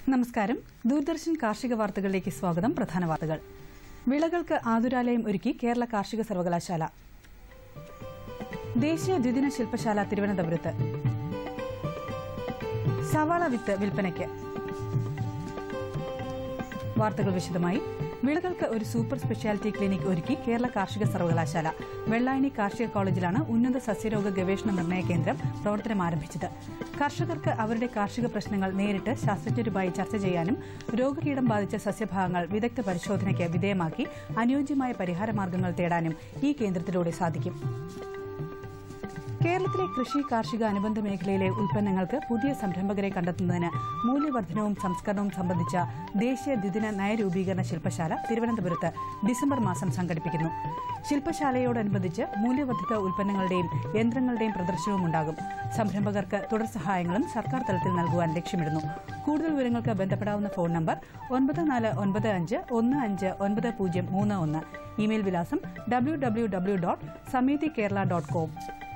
നമസ്കാരം ദൂരദർശൻ കാർഷിക വാർത്തകളിലേക്ക് സ്വാഗതം പ്രധാന വാർത്തകൾ വിളകൾക്ക് ആതുരാലയം ഒരുക്കി കേരള കാർഷിക സർവകലാശാല ദേശീയ ദ്വിദിന ശില്പശാല തിരുവനന്തപുരത്ത് സവാള വിത്ത് വിൽപ്പനയ്ക്ക് വാർത്തകൾ വിശദമായി വിളകൾക്ക് ഒരു സൂപ്പർ സ്പെഷ്യാലിറ്റി ക്ലിനിക് ഒരുക്കി കേരള കാർഷിക സർവകലാശാല വെള്ളായണി കാർഷിക കോളേജിലാണ് ഉന്നത സസ്യരോഗ ഗവേഷണ നിർണയ കേന്ദ്രം പ്രവർത്തനം ആരംഭിച്ചത് കർഷകർക്ക് അവരുടെ കാർഷിക പ്രശ്നങ്ങൾ നേരിട്ട് ശാസ്ത്രജ്ഞരുമായി ചർച്ച ചെയ്യാനും രോഗകീടം ബാധിച്ച സസ്യഭാഗങ്ങൾ വിദഗ്ധ പരിശോധനയ്ക്ക് വിധേയമാക്കി അനുയോജ്യമായ പരിഹാരമാർഗ്ഗങ്ങൾ തേടാനും ഈ കേന്ദ്രത്തിലൂടെ സാധിക്കും കേരളത്തിലെ കൃഷി കാർഷിക അനുബന്ധ മേഖലയിലെ ഉൽപ്പന്നങ്ങൾക്ക് പുതിയ സംരംഭകരെ കണ്ടെത്തുന്നതിന് മൂല്യവർദ്ധനവും സംസ്കരണവും സംബന്ധിച്ച ദേശീയ ദ്വിദിന നയരൂപീകരണ ശില്പശാല തിരുവനന്തപുരത്ത് ഡിസംബർ മാസം സംഘടിപ്പിക്കുന്നു ശില്പശാലയോടനുബന്ധിച്ച് മൂല്യവർദ്ധിത ഉൽപ്പന്നങ്ങളുടെയും യന്ത്രങ്ങളുടെയും പ്രദർശനവും ഉണ്ടാകും സംരംഭകർക്ക് തുടർ സഹായങ്ങളും സർക്കാർ തലത്തിൽ നൽകുവാൻ ലക്ഷ്യമിടുന്നു കൂടുതൽ വിവരങ്ങൾക്ക് ബന്ധപ്പെടാവുന്ന ഫോൺ നമ്പർ ഒൻപത് നാല് ഒൻപത് അഞ്ച് ഒന്ന് അഞ്ച് ഒൻപത് പൂജ്യം മൂന്ന് ഒന്ന് ഇമെയിൽ വിലാസം W W W dot samithi Kerala dot com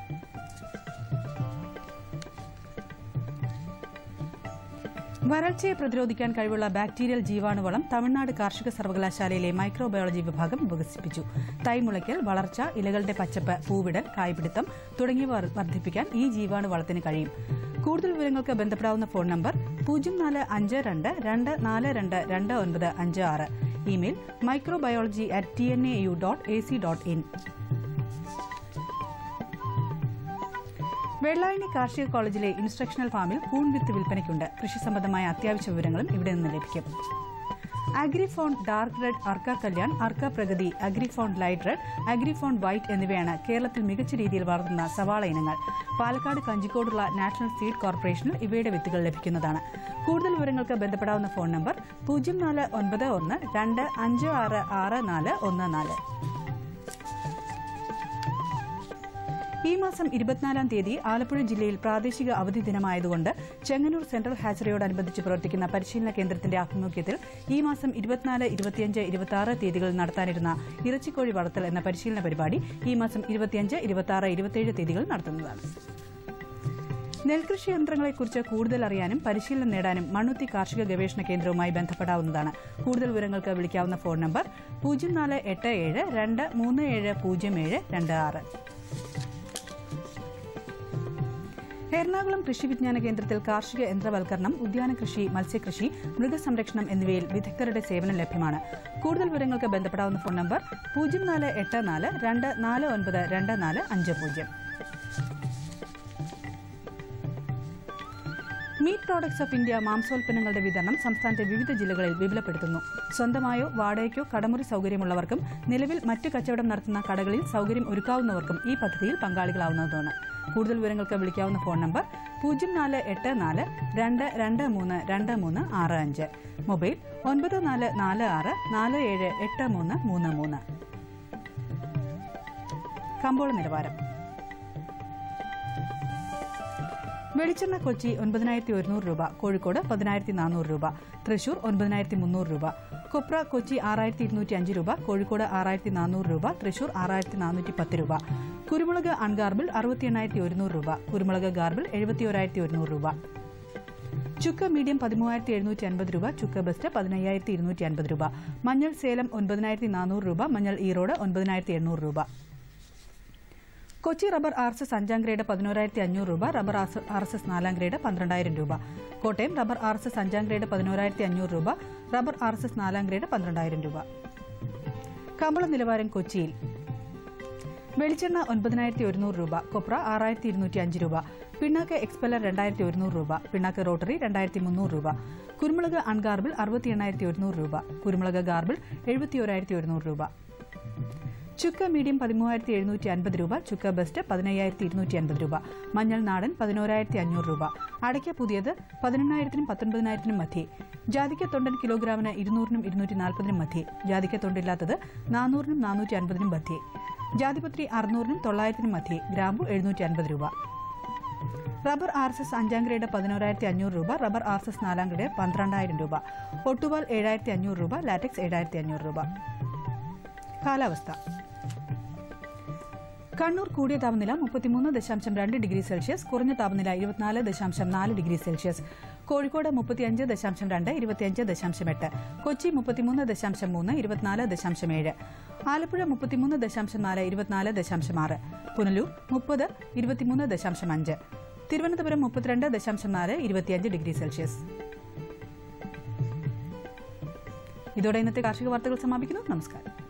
വരൾച്ചയെ പ്രതിരോധിക്കാൻ കഴിവുള്ള ബാക്ടീരിയൽ ജീവാണുവളം തമിഴ്നാട് കാർഷിക സർവകലാശാലയിലെ മൈക്രോബയോളജി വിഭാഗം വികസിപ്പിച്ചു തൈമുളയ്ക്കൽ വളർച്ച ഇലകളുടെ പച്ചപ്പ് പൂവിടൽ കായ്പിടുത്തം തുടങ്ങിയവ വർദ്ധിപ്പിക്കാൻ ഈ ജീവാണുവളത്തിന് കഴിയും കൂടുതൽ വിവരങ്ങൾക്ക് ബന്ധപ്പെടാവുന്ന ഫോൺ നമ്പർ പൂജ്യം നാല് അഞ്ച് രണ്ട് രണ്ട് നാല് രണ്ട് രണ്ട് ഒൻപത് അഞ്ച് ആറ് email microbiology at T N A U dot A C dot in Vellayani കാർഷിക കോളേജിലെ ഇൻസ്ട്രക്ഷണൽ ഫാമിൽ കൂൺ വിത്ത് വിൽപ്പനയ്ക്കുണ്ട് കൃഷി സംബന്ധമായ അത്യാവശ്യ വിവരങ്ങളും ഇവിടെ നിന്ന് ലഭിക്കും Agrifound dark red Arka Kalyan Arka Pragati Agrifound light red Agrifound white എന്നിവയാണ് കേരളത്തിൽ മികച്ച രീതിയിൽ വളർത്തുന്ന സവാള ഇനങ്ങൾ പാലക്കാട് കഞ്ചിക്കോടുള്ള നാഷണൽ സീഡ് കോർപ്പറേഷനിൽ ഇവയുടെ വിത്തുകൾ ലഭിക്കുന്നതാണ് കൂടുതൽ വിവരങ്ങൾക്ക് ബന്ധപ്പെടാവുന്ന ഫോൺ നമ്പർ പൂജ്യം നാല് ഒൻപത് ഒന്ന് രണ്ട് അഞ്ച് ആറ് ആറ് നാല് ഒന്ന് നാല് ഈ മാസം ഇരുപത്തിനാലാം തീയതി ആലപ്പുഴ ജില്ലയിൽ പ്രാദേശിക അവധി ദിനമായതുകൊണ്ട് ചെങ്ങന്നൂർ സെൻട്രൽ ഹാച്ചറിയോടനുബന്ധിച്ച് പ്രവർത്തിക്കുന്ന പരിശീലന കേന്ദ്രത്തിന്റെ ആഭിമുഖ്യത്തിൽ ഈ മാസം ഇരുപത്തിനാല് ഇരുപത്തിയഞ്ച് ഇരുപത്തിയാറ് തീയതികളിൽ നടത്താനിരുന്ന ഇറച്ചിക്കോഴി വളർത്തൽ എന്ന പരിശീലന പരിപാടി ഈ മാസം ഇരുപത്തിയഞ്ച് ഇരുപത്തിയാറ് ഇരുപത്തിയേഴ് തീയതികളിൽ നടത്തുന്നതാണ് നെൽകൃഷി യന്ത്രങ്ങളെക്കുറിച്ച് കൂടുതൽ അറിയാനും പരിശീലനം നേടാനും മണ്ണുത്തി കാർഷിക ഗവേഷണ കേന്ദ്രവുമായി ബന്ധപ്പെടാവുന്നതാണ് കൂടുതൽ വിവരങ്ങൾക്ക് വിളിക്കാവുന്ന ഫോൺ നമ്പർ പൂജ്യം നാല് എട്ട് ഏഴ് രണ്ട് മൂന്ന് ഏഴ് പൂജ്യം ഏഴ് രണ്ട് ആറ് എറണാകുളം കൃഷി വിജ്ഞാന കേന്ദ്രത്തിൽ കാർഷിക യന്ത്രവൽക്കരണം ഉദ്യാന കൃഷി മത്സ്യകൃഷി മൃഗസംരക്ഷണം എന്നിവയിൽ വിദഗ്ധരുടെ സേവനം ലഭ്യമാണ് കൂടുതൽ വിവരങ്ങൾക്ക് ബന്ധപ്പെടാവുന്ന ഫോൺ നമ്പർ പൂജ്യം നാല് എട്ട് നാല് രണ്ട് നാല് ഒൻപത് രണ്ട് നാല് അഞ്ച് പൂജ്യം മീറ്റ് പ്രോഡക്ട്സ് ഓഫ് ഇന്ത്യ മാംസോൽപ്പന്നങ്ങളുടെ വിതരണം സംസ്ഥാനത്തെ വിവിധ ജില്ലകളിൽ വിപുലപ്പെടുത്തുന്നു സ്വന്തമായോ വാടകയ്ക്കോ കടമുറി സൌകര്യമുള്ളവർക്കും നിലവിൽ മറ്റ് കച്ചവടം നടത്തുന്ന കടകളിൽ സൌകര്യം ഒരുക്കാവുന്നവർക്കും ഈ പദ്ധതിയിൽ പങ്കാളികളാവുന്നതാണ് കൂടുതൽ വിവരങ്ങൾക്ക് വിളിക്കാവുന്ന ഫോൺ നമ്പർ പൂജ്യം നാല് എട്ട് നാല് രണ്ട് രണ്ട് മൂന്ന് രണ്ട് മൂന്ന് ആറ് അഞ്ച് മൊബൈൽ ഒൻപത് നാല് നാല് ആറ് നാല് ഏഴ് എട്ട് മൂന്ന് മൂന്ന് മൂന്ന് കമ്പോള നിലവാരം വെളിച്ചെണ്ണ കൊച്ചി ഒൻപതിനായിരത്തി ഒരുന്നൂറ് രൂപ കോഴിക്കോട് പതിനായിരത്തി നാനൂറ് രൂപ തൃശൂർ ഒൻപതിനായിരത്തി മുന്നൂറ് രൂപ കൊപ്ര കൊച്ചി ആറായിരത്തി ഇരുന്നൂറ്റി അഞ്ച് രൂപ കോഴിക്കോട് ആറായിരത്തി നാനൂറ് രൂപ തൃശൂർ ആറായിരത്തി നാനൂറ്റി പത്ത് രൂപ കുരുമുളക് അൺഗാർബിൾ അറുപത്തി എണ്ണായിരത്തി ഒരുന്നൂറ് രൂപ കുരുമുളക് ഗാർബിൾ എഴുപത്തി ഒരായിരത്തി ഒരുന്നൂറ് രൂപ ചുക്ക് മീഡിയം പതിമൂവായിരത്തി എഴുന്നൂറ്റി അൻപത് രൂപ ചുക്ക് ബെസ്റ്റ് പതിനയ്യായിരത്തി ഇരുന്നൂറ്റി അൻപത് രൂപ മഞ്ഞൾ സേലം ഒൻപതിനായിരത്തി നാനൂറ് രൂപ മഞ്ഞൾ ഈറോഡ് ഒൻപതിനായിരത്തി എണ്ണൂറ് രൂപ Kochi rubber R S S അഞ്ചാം ഗ്രേഡ് പതിനോരായിരത്തി അഞ്ഞൂറ് രൂപ റബ്ബർ ആർ എസ് എസ് നാലാം ഗ്രേഡ് പന്ത്രണ്ടായിരം രൂപ Kottayam rubber R S S അഞ്ചാം ഗ്രേഡ് പതിനോരായിരത്തി അഞ്ഞൂറ് രൂപ റബ്ബർ ആർ എസ് എസ് നാലാം ഗ്രേഡ് പന്ത്രണ്ടായിരം രൂപ കമ്പള നിലവാരം കൊച്ചിയിൽ വെളിച്ചെണ്ണ ഒൻപതിനായിരത്തി ഒരുന്നൂറ് രൂപ കൊപ്ര ആറായിരത്തി ഇരുന്നൂറ്റി അഞ്ച് രൂപ പിണ്ണാക്ക് എക്സ്പെല്ലർ രണ്ടായിരത്തി ഒരുന്നൂറ് രൂപ പിണ്ണാക്ക് റോട്ടറി രണ്ടായിരത്തി മുന്നൂറ് രൂപ കുരുമുളക് അൺഗാർബിൾ അറുപത്തി എണ്ണായിരത്തി ഒരുന്നൂറ് രൂപ കുരുമുളക് ഗാർബിൾ എഴുപത്തി ഒരായിരത്തി ഒരുന്നൂറ് രൂപ ചുക്ക് മീഡിയം പതിമൂവായിരത്തി എഴുന്നൂറ്റി അൻപത് രൂപ ചുക്ക് ബെസ്റ്റ് പതിനയ്യായിരത്തി ഇരുന്നൂറ്റി അൻപത് രൂപ മഞ്ഞൾ നാടൻ പതിനോരായിരത്തി അഞ്ഞൂറ് രൂപ അടയ്ക്ക പുതിയത് പതിനെണ്ണായിരത്തിനും പത്തൊൻപതിനായിരത്തിനും മധ്യേ ജാതിക്ക തൊണ്ടൻ കിലോഗ്രാമിന് ഇരുന്നൂറിനും ഇരുന്നൂറ്റി നാൽപ്പതിനും മധ്യേ ജാതിക്ക തൊണ്ടില്ലാത്തത് നാനൂറിനും നാനൂറ്റി അൻപതിനും മധ്യേ ജാതിപത്രി അറുന്നൂറിനും തൊള്ളായിരത്തിനും മധ്യേ ഗ്രാമ്പു എഴുന്നൂറ്റി അൻപത് രൂപ റബ്ബർ ആർ എസ് എസ് അഞ്ചാം ഗ്രേഡ് പതിനോരായിരത്തി അഞ്ഞൂറ് രൂപ റബ്ബർ ആർ എസ് എസ് നാലാം ഗ്രേഡ് പന്ത്രണ്ടായിരം രൂപ ഒട്ടുപാൽ ഏഴായിരത്തി അഞ്ഞൂറ് രൂപ ലാറ്റക്സ് ഏഴായിരത്തി അഞ്ഞൂറ് രൂപ കാലാവസ്ഥ കണ്ണൂർ കൂടിയ താപനില മുപ്പത്തിമൂന്ന് ദശാംശം രണ്ട് ഡിഗ്രി സെൽഷ്യസ് കുറഞ്ഞ താപനില ഇരുപത്തിനാല് ദശാംശം നാല് ഡിഗ്രി സെൽഷ്യസ് കോഴിക്കോട് മുപ്പത്തിയഞ്ച് ദശാംശം രണ്ട് ഇരുപത്തിയഞ്ച് ദശാംശം എട്ട് കൊച്ചി മുപ്പത്തിമൂന്ന് ദശാംശം മൂന്ന് ഇരുപത്തിനാല് ദശാംശം ഏഴ് ആലപ്പുഴ മുപ്പത്തിമൂന്ന് ദശാംശം നാല് ഇരുപത്തിനാല് ദശാംശം ആറ് പുനലൂർ മുപ്പത് ഇരുപത്തിമൂന്ന് ദശാംശം അഞ്ച് തിരുവനന്തപുരം മുപ്പത്തിരണ്ട് ദശാംശം നാല് ഇരുപത്തിയഞ്ച് ഡിഗ്രി സെൽഷ്യസ് ഇതോടെ ഇന്നത്തെ കാർഷിക വാർത്തകൾ സമാപിക്കുന്നു നമസ്കാരം